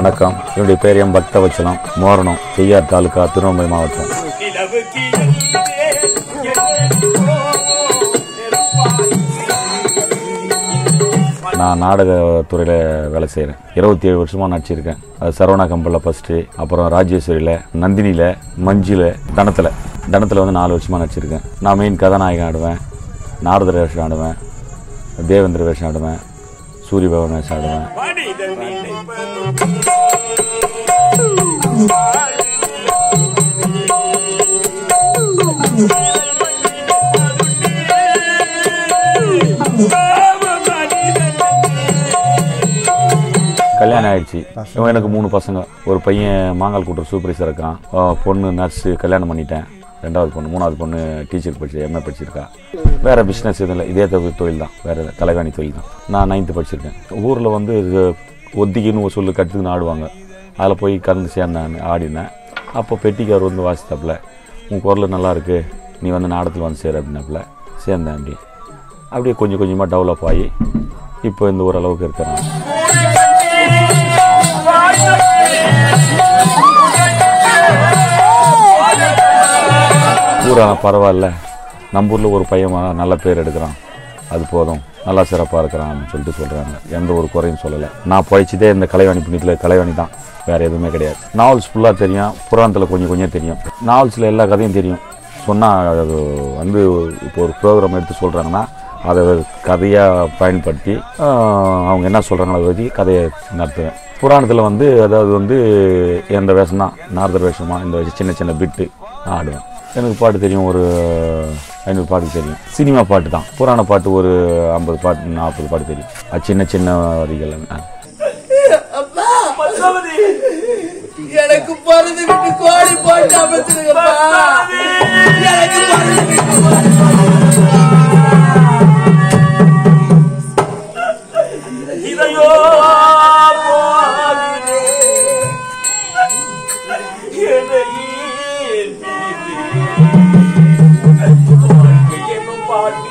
வணக்கம் என்னுடைய பேர் எம் பக்தவச்சலம் மோரணம் செய்யார் தாலுகா திருவண்ணாமலை மாவட்டம் நான் நாடகத்துறையில் வேலை செய்கிறேன் இருபத்தி ஏழு வருஷமாக நடிச்சிருக்கேன் அது சரவணா கம்பலில் ஃபஸ்ட்டு அப்புறம் ராஜேஸ்வரியில் நந்தினியில் மஞ்சில் தனத்தில் தனத்தில் வந்து நாலு வருஷமாக நடிச்சிருக்கேன் நான் மெயின் கதாநாயகன் ஆடுவேன் நாரதர் வேஷம் ஆடுவேன் தேவேந்திர வேஷம் ஆடுவேன் சூரிய பவன் வேஷம் ஆடுவேன் கல்யாணம் ஆயிடுச்சு இவன் எனக்கு மூணு பசங்க ஒரு பையன் மாங்கால் கூட்டுற சூப்பர்வைசர் இருக்கான் அஹ் பொண்ணு நர்ஸு கல்யாணம் பண்ணிட்டேன் ரெண்டாவது பொண்ணு மூணாவது பொண்ணு டீச்சர் படிச்சு எம்ஏ படிச்சிருக்கா வேற பிஸ்னஸ் எதுவும் இல்லை இதே தொ- தொழில் தான் வேற கலைவாணி தொழில் தான் நான் நைன்த்து படிச்சிருக்கேன் ஊரில் வந்து இது ஒத்திக்கின்னு ஒரு சொல்லு கட்டுக்குன்னு ஆடுவாங்க அதில் போய் கலந்து சேர்ந்தேன் ஆடினேன் அப்போ பெட்டிக்கார் வந்து வாசித்தாப்புல உன் குரல் நல்லா இருக்கு நீ வந்து நாடகத்தில் வந்து சேர் அப்படின்னாப்புல சேர்ந்தேன் அப்படி அப்படியே கொஞ்சம் கொஞ்சமாக டெவலப் ஆகி இப்போ இந்த ஓரளவுக்கு இருக்கிறேன் ஊரான பரவாயில்ல நம்ம ஊரில் ஒரு பையன் வா- நல்ல பேர் எடுக்கிறான் அது போதும் நல்லா சிறப்பாக இருக்கிறான் அப்படின்னு சொல்லிட்டு சொல்கிறாங்க எந்த ஒரு குறையும் சொல்லலை நான் பழிச்சதே இந்த கலைவாணி புண்ணியத்தில் கலைவாணி தான் வேறு எதுவுமே கிடையாது நாவல்ஸ் ஃபுல்லாக தெரியும் புராணத்தில் கொஞ்சம் கொஞ்சம் தெரியும் நாவல்ஸில் எல்லா கதையும் தெரியும் சொன்னால் அது வந்து இப்போ ஒரு ப்ரோக்ராம் எடுத்து சொல்கிறாங்கன்னா அதை கதையாக பயன்படுத்தி ஆஹ், அவங்க என்ன சொல்கிறாங்களோ அதை வச்சு கதையை நடத்துவேன் புராணத்தில் வந்து அதாவது வந்து எந்த வேஷம் தான் நாரதர் வேஷமா இந்த வச்சு சின்ன சின்ன பிட்டு ஆடுவேன் எனக்கு பாட்டு தெரியும் ஒரு ஐநூறு பாட்டு தெரியும் சினிமா பாட்டு தான் புராண பாட்டு ஒரு ஐம்பது பாட்டு நாற்பது பாட்டு தெரியும் அது சின்ன சின்ன வரிகள் ஆ. அப்பா எனக்கு பிறந்து விட்டு கோழி போட்டு அமைச்சிருங்கப்பா எனக்கு பிறந்து விட்டு கோழி இதையோ போகிறே எதையே என்னும் பாட்டி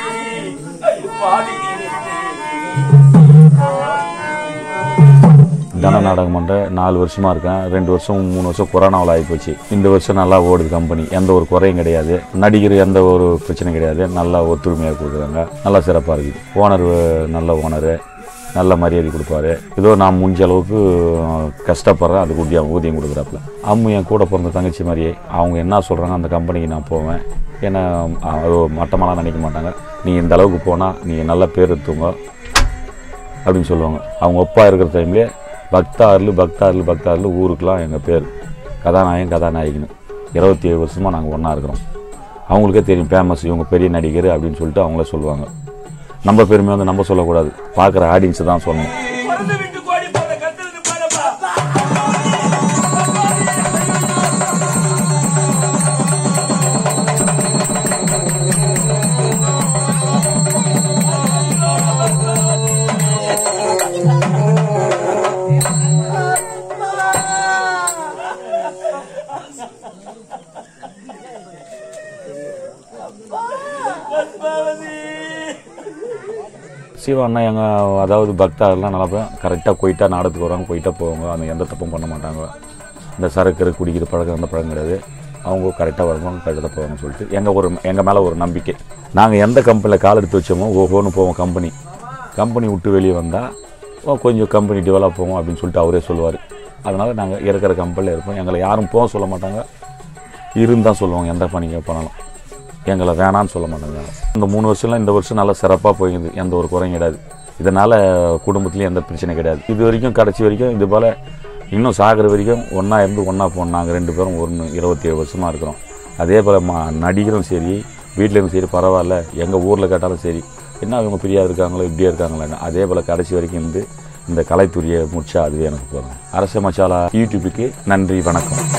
தன நாடகம் பண்ணுற நாலு வருஷமாக இருக்கேன் ரெண்டு வருஷம் மூணு வருஷம் கொரோனாவில் ஆகிப்போச்சு இந்த வருஷம் நல்லா ஓடுது கம்பெனி எந்த ஒரு குறையும் கிடையாது நடிகர் எந்த ஒரு பிரச்சனையும் கிடையாது நல்லா ஒத்துழைமையாக கொடுக்குறாங்க நல்லா சிறப்பாக இருக்குது ஓனர் நல்ல ஓனரு நல்ல மரியாதை கொடுப்பாரு ஏதோ நான் முடிஞ்ச அளவுக்கு கஷ்டப்படுறேன் அதுக்கு ஊதியம் ஊதியம் கொடுக்குறாப்புல அம்மு என் கூட பிறந்த தங்கச்சி மாதிரியே அவங்க என்ன சொல்கிறாங்க அந்த கம்பெனிக்கு நான் போவேன் ஏன்னா அது மட்டமெல்லாம் நினைக்க மாட்டாங்க நீ இந்த அளவுக்கு போனால் நீ நல்ல பேர் எடுத்துங்க அப்படின்னு சொல்லுவாங்க அவங்க ஒப்பா இருக்கிற டைம்லேயே பக்தார்லு பக்தார்லு பக்தார்லு ஊருக்கெலாம் எங்கள் பேர் கதாநாயகன் கதாநாயகின்னு இருபத்தி ஏழு வருஷமாக நாங்கள் ஒன்றா இருக்கிறோம் அவங்களுக்கே தெரியும் ஃபேமஸ் இவங்க பெரிய நடிகர் அப்படின்னு சொல்லிட்டு அவங்களே சொல்லுவாங்க நம்ம பெருமை வந்து நம்ம சொல்லக்கூடாது பார்க்குற ஆடியன்ஸை தான் சொல்லணும் பிறந்து விட்டு கோடி போல கத்துறது பாருப்பா சிவா அண்ணா எங்கள் அதாவது பக்தாரெல்லாம் நல்லா கரெக்டாக போயிட்டா நாடகத்துக்கு வருவாங்க போயிட்டா போவாங்க அந்த எந்த தப்பும் பண்ண மாட்டாங்க இந்த சரக்கு குடிக்கிற பழக்கம் அந்த பழக்கம் கிடையாது அவங்க கரெக்டாக வருவாங்க கரெக்டாக போவாங்கன்னு சொல்லிட்டு எங்கள் ஒரு எங்கள் மேலே ஒரு நம்பிக்கை நாங்கள் எந்த கம்பெனியில் கால் எடுத்து வச்சோமோ ஓஹோன்னு போவோம் கம்பெனி கம்பெனி விட்டு வெளியே வந்தால் கொஞ்சம் கம்பெனி டெவலப் ஆகும் அப்படின்னு சொல்லிட்டு அவரே சொல்லுவார் அதனால் நாங்கள் இருக்கிற கம்பெனியில் இருப்போம் எங்களை யாரும் போக சொல்ல மாட்டாங்க இருந்தால் சொல்லுவாங்க எந்த பணிக்கு பண்ணலாம் எங்களை வேணான்னு சொல்ல மாட்டாங்க இந்த மூணு வருஷம்லாம் இந்த வருஷம் நல்லா சிறப்பாக போயிடுது எந்த ஒரு குறையும் கிடையாது இதனால் குடும்பத்துலேயும் எந்த பிரச்சனையும் கிடையாது இது வரைக்கும் கடைசி வரைக்கும் இது போல் இன்னும் சாகிற வரைக்கும் ஒன்றா இருந்து ஒன்றா போனோம் நாங்கள் ரெண்டு பேரும் ஒன்று இருபத்தி ஏழு வருஷமாக இருக்கிறோம் அதே போல் மா நடிகரும் சரி வீட்டிலும் சரி பரவாயில்ல எங்கள் ஊரில் கேட்டாலும் சரி என்ன இவங்க பிரியா இருக்காங்களோ இப்படியே இருக்காங்களேன்னு அதே போல் கடைசி வரைக்கும் இருந்து இந்த கலைத்துறையை முடிச்சா அதுவே எனக்கு போதும் அரச மசாலா யூடியூபுக்கு நன்றி வணக்கம்